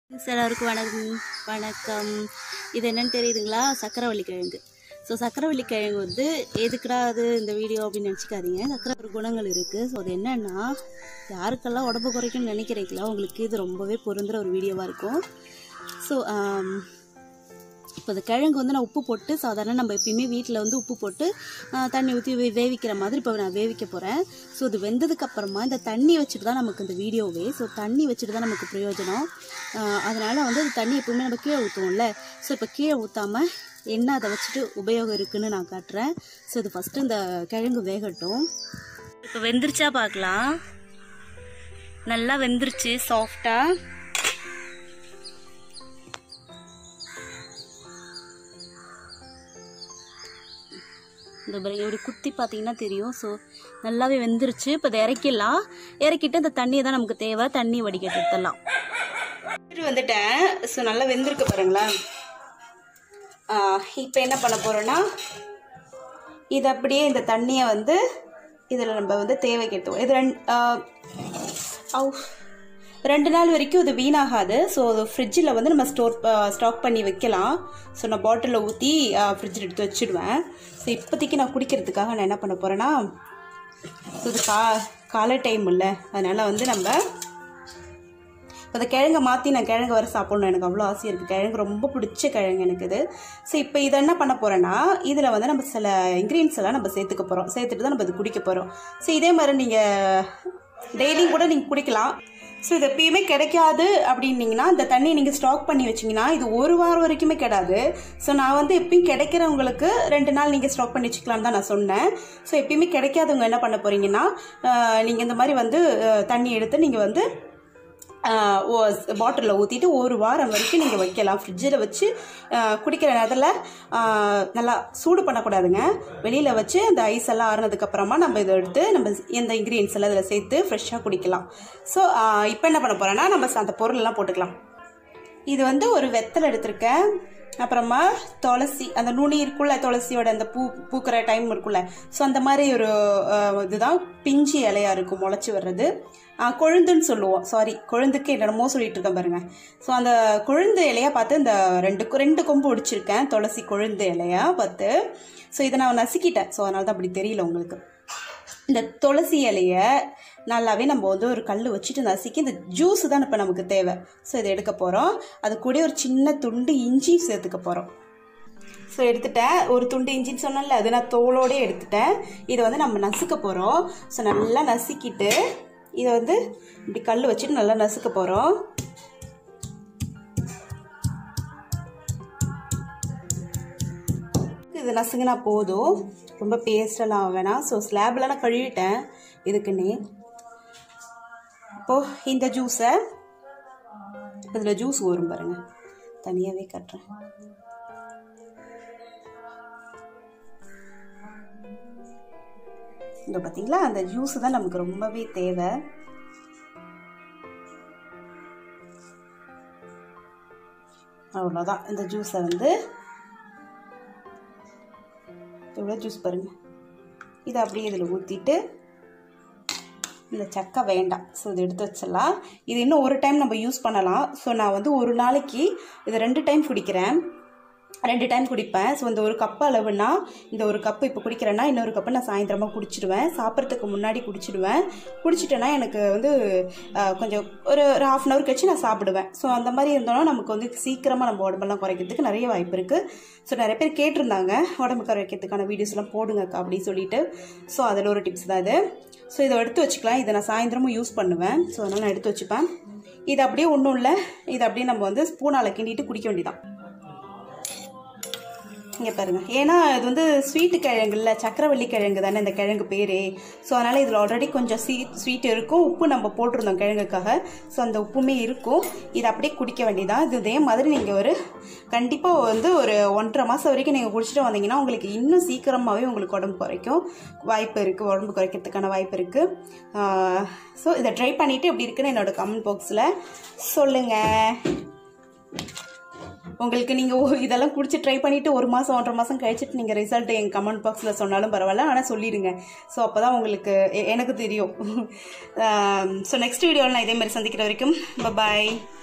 எல்லாருக்கும் வணக்கம் வணக்கம் இது என்னன்னு தெரியுதுங்களா சக்கரவள்ளி கிழங்கு ஸோ சக்கரவள்ளி கிழங்கு வந்து எதுக்குடா அது இந்த வீடியோ அப்படின்னு நினச்சிக்காதீங்க சக்கரை ஒரு குணங்கள் இருக்குது ஸோ அது என்னன்னா யாருக்கெல்லாம் உடம்பு குறைக்கும்னு நினைக்கிறீங்களோ உங்களுக்கு இது ரொம்பவே பொருந்துற ஒரு வீடியோவாக இருக்கும் ஸோ இப்போ இந்த கிழங்கு வந்து நான் உப்பு போட்டு சாதாரண நம்ம எப்பயுமே வீட்டில் வந்து உப்பு போட்டு ஆ, தண்ணி ஊற்றி வே வேவிக்கிற மாதிரி இப்போ நான் வேவிக்க போகிறேன் ஸோ இது வெந்ததுக்கு அப்புறமா இந்த தண்ணி வச்சுட்டு தான் நமக்கு இந்த வீடியோவே ஸோ தண்ணி வச்சுட்டு தான் நமக்கு பிரயோஜனம் ஆ, அதனால வந்து அந்த தண்ணி எப்பவுமே நம்ம கீழே ஊற்றுவோம்ல ஸோ இப்போ கீழே ஊற்றாம என்ன அதை வச்சுட்டு உபயோகம் இருக்குன்னு நான் காட்டுறேன் ஸோ இது ஃபஸ்ட்டு இந்த கிழங்கு வேகட்டும் இப்போ வெந்துருச்சா பார்க்கலாம் நல்லா வெந்துருச்சு சாஃப்டாக இந்த பாருங்க இப்படி குத்தி பார்த்தீங்கன்னா தெரியும் ஸோ நல்லாவே வெந்துருச்சு இப்போ இதை இறக்கிடலாம் இறக்கிட்டு அந்த தண்ணியை தான் நமக்கு தேவை தண்ணி வடிகட்டி எடுத்துடலாம் வந்துட்டேன் ஸோ நல்லா வெந்திருக்கு பாருங்களேன் இப்போ என்ன பண்ண போகிறோன்னா இது அப்படியே இந்த தண்ணியை வந்து இதில் நம்ம வந்து தேவைக்கு எடுத்துவோம் இது ரெண்டு அவு ரெண்டு நாள் வரைக்கும் இது வீணாகாது ஸோ அது ஃப்ரிட்ஜில் வந்து நம்ம ஸ்டோர் ஸ்டாக் பண்ணி வைக்கலாம் ஸோ நான் பாட்டிலில் ஊற்றி ஃப்ரிட்ஜில் எடுத்து வச்சுடுவேன் ஸோ இப்போதைக்கு நான் குடிக்கிறதுக்காக நான் என்ன பண்ண போகிறேன்னா ஸோ இது கா காலை டைம் இல்லை அதனால் வந்து நம்ம இப்போ இந்த கிழங்கை மாற்றி நான் கிழங்கு வர சாப்பிட்ணும் எனக்கு அவ்வளோ ஆசையாக இருக்குது கிழங்கு ரொம்ப பிடிச்ச கிழங்கு எனக்கு இது ஸோ இப்போ இதை என்ன பண்ண போகிறேன்னா இதில் வந்து நம்ம சில இன்க்ரீடியன்ஸ் எல்லாம் நம்ம சேர்த்துக்க போகிறோம் சேர்த்துட்டு தான் நம்ம இது குடிக்க போகிறோம் ஸோ இதே மாதிரி நீங்கள் டெய்லியும் கூட நீங்கள் குடிக்கலாம் ஸோ இது எப்பயுமே கிடைக்காது அப்படின்னீங்கன்னா இந்த தண்ணியை நீங்கள் ஸ்டாக் பண்ணி வச்சிங்கன்னா இது ஒரு வாரம் வரைக்குமே கிடையாது ஸோ நான் வந்து எப்பயும் கிடைக்கிறவங்களுக்கு ரெண்டு நாள் நீங்கள் ஸ்டாக் பண்ணி வச்சுக்கலாம்னு தான் நான் சொன்னேன் ஸோ எப்பயுமே கிடைக்காதவங்க என்ன பண்ண போகிறீங்கன்னா நீங்கள் இந்த மாதிரி வந்து அஹ், தண்ணி எடுத்து நீங்கள் வந்து பாட்டிலில் ஊற்றிட்டு ஒரு வாரம் வரைக்கும் நீங்கள் வைக்கலாம் ஃப்ரிட்ஜில் வச்சு ஆஹ், குடிக்கிற நேரத்தில் ஆஹ், நல்லா சூடு பண்ணக்கூடாதுங்க வெளியில் வச்சு அந்த ஐஸ் எல்லாம் ஆறுனதுக்கப்புறமா நம்ம இதை எடுத்து நம்ம இந்த இன்க்ரீடியன்ஸ் எல்லாம் இதில் சேர்த்து ஃப்ரெஷ்ஷாக குடிக்கலாம் ஸோ இப்போ என்ன பண்ண போகிறேன்னா நம்ம அந்த பொருளெல்லாம் போட்டுக்கலாம் இது வந்து ஒரு வெத்தலை எடுத்திருக்கேன் அப்புறமா துளசி அந்த நுனி இருக்குல்ல துளசியோட அந்த பூ பூக்கிற டைம் இருக்குல்ல ஸோ அந்த மாதிரி ஒரு அஹ், இதுதான் பிஞ்சு இலையா இருக்கும் முளைச்சி வர்றது அஹ், கொழுந்துன்னு சொல்லுவோம் சாரி கொழுந்துக்கு என்னென்னமோ சொல்லிட்டு இருக்கேன் பாருங்க ஸோ அந்த கொழுந்து இலையா பார்த்து இந்த ரெண்டு ரெண்டு கொம்பு ஒடிச்சிருக்கேன் துளசி கொழுந்து இலையா பார்த்து ஸோ இதை நான் நசுக்கிட்டேன் ஸோ அதனால தான் அப்படி தெரியல உங்களுக்கு இந்த துளசி இலைய நல்லாவே நம்ம வந்து ஒரு கல் வச்சுட்டு நசுக்கி இந்த ஜூஸ் தான் இப்போ நமக்கு தேவை ஸோ இதை எடுக்க போகிறோம் அது கூட ஒரு சின்ன துண்டு இஞ்சி சேர்த்துக்க போகிறோம் ஸோ எடுத்துட்டேன் ஒரு துண்டு இஞ்சின்னு சொன்னேன்ல அது நான் தோலோடே எடுத்துட்டேன் இதை வந்து நம்ம நசுக்க போகிறோம் ஸோ நல்லா நசுக்கிட்டு இதை வந்து இப்படி கல் வச்சுட்டு நல்லா நசுக்க போகிறோம் இது நசுங்கினா போதும் ரொம்ப பேஸ்டெல்லாம் வேணாம் ஸோ ஸ்லாப்லாம் நான் கழுவிட்டேன் இதுக்குன்னே இப்போது இந்த ஜூஸை இதில் ஜூஸ் வரும் பாருங்க தனியாகவே கட்டுறேன் இந்த பார்த்தீங்களா அந்த ஜூஸ் தான் நமக்கு ரொம்பவே தேவை அவ்வளோதான் இந்த ஜூஸை வந்து எவ்வளோ ஜூஸ் பாருங்க இதை அப்படியே இதில் ஊற்றிட்டு இந்த சக்கை வேண்டாம் ஸோ இது எடுத்து வச்சிடலாம் இது இன்னும் ஒரு டைம் நம்ம யூஸ் பண்ணலாம் ஸோ நான் வந்து ஒரு நாளைக்கு இதை ரெண்டு டைம் குடிக்கிறேன் ரெண்டு டைம் குடிப்பேன் ஸோ இந்த ஒரு கப் அளவுனா இந்த ஒரு கப்பு இப்போ குடிக்கிறேன்னா இன்னொரு கப்பு நான் சாயந்தரமாக குடிச்சிடுவேன் சாப்பிட்றதுக்கு முன்னாடி குடிச்சிடுவேன் குடிச்சிட்டேன்னா எனக்கு வந்து அஹ், கொஞ்சம் ஒரு ஒரு ஹாஃப் அன் ஹவர் கழிச்சு நான் சாப்பிடுவேன் ஸோ அந்த மாதிரி இருந்தோம்னா நமக்கு வந்து சீக்கிரமாக நம்ம உடம்பெல்லாம் குறைக்கிறதுக்கு நிறைய வாய்ப்பு இருக்குது ஸோ நிறைய பேர் கேட்டிருந்தாங்க உடம்பு குறைக்கிறதுக்கான வீடியோஸ்லாம் போடுங்கக்கா அப்படின்னு சொல்லிட்டு ஸோ அதில் ஒரு டிப்ஸ் தான் இது ஸோ இதை எடுத்து வச்சுக்கலாம் இதை நான் சாயந்தரமும் யூஸ் பண்ணுவேன் ஸோ அதனால் நான் எடுத்து வச்சுப்பேன் இது அப்படியே ஒன்றும் இல்லை இது அப்படியே நம்ம வந்து ஸ்பூனால் கிண்டிட்டு குடிக்க வேண்டியதான் இங்கே பாருங்க ஏன்னா இது வந்து ஸ்வீட்டு கிழங்குல சக்கரவள்ளி கிழங்கு தானே இந்த கிழங்கு பேரே ஸோ அதனால் இதில் ஆல்ரெடி கொஞ்சம் ஸ்வீட் ஸ்வீட் இருக்கும் உப்பு நம்ம போட்டிருந்தோம் கிழங்குக்காக ஸோ அந்த உப்புமே இருக்கும் இது அப்படியே குடிக்க வேண்டியதான் இது இதே மாதிரி நீங்கள் ஒரு கண்டிப்பாக வந்து ஒரு ஒன்றரை மாதம் வரைக்கும் நீங்கள் குடிச்சிட்டு வந்தீங்கன்னா உங்களுக்கு இன்னும் சீக்கிரமாகவே உங்களுக்கு உடம்பு குறைக்கும் வாய்ப்பு இருக்குது உடம்பு குறைக்கிறதுக்கான வாய்ப்பு இருக்குது ஸோ இதை ட்ரை பண்ணிவிட்டு எப்படி இருக்குன்னு என்னோட கமெண்ட் பாக்ஸில் சொல்லுங்கள் உங்களுக்கு நீங்கள் இதெல்லாம் குடிச்சு ட்ரை பண்ணிவிட்டு ஒரு மாதம் ஒன்றரை மாதம் கழிச்சிட்டு நீங்கள் ரிசல்ட் எங்கள் கமெண்ட் பாக்ஸில் சொன்னாலும் பரவாயில்ல ஆனால் சொல்லிடுங்க ஸோ அப்போ தான் உங்களுக்கு எ- எனக்கு தெரியும் ஸோ நெக்ஸ்ட் வீடியோவில் நான் இதே மாதிரி சந்திக்கிற வரைக்கும் பாய்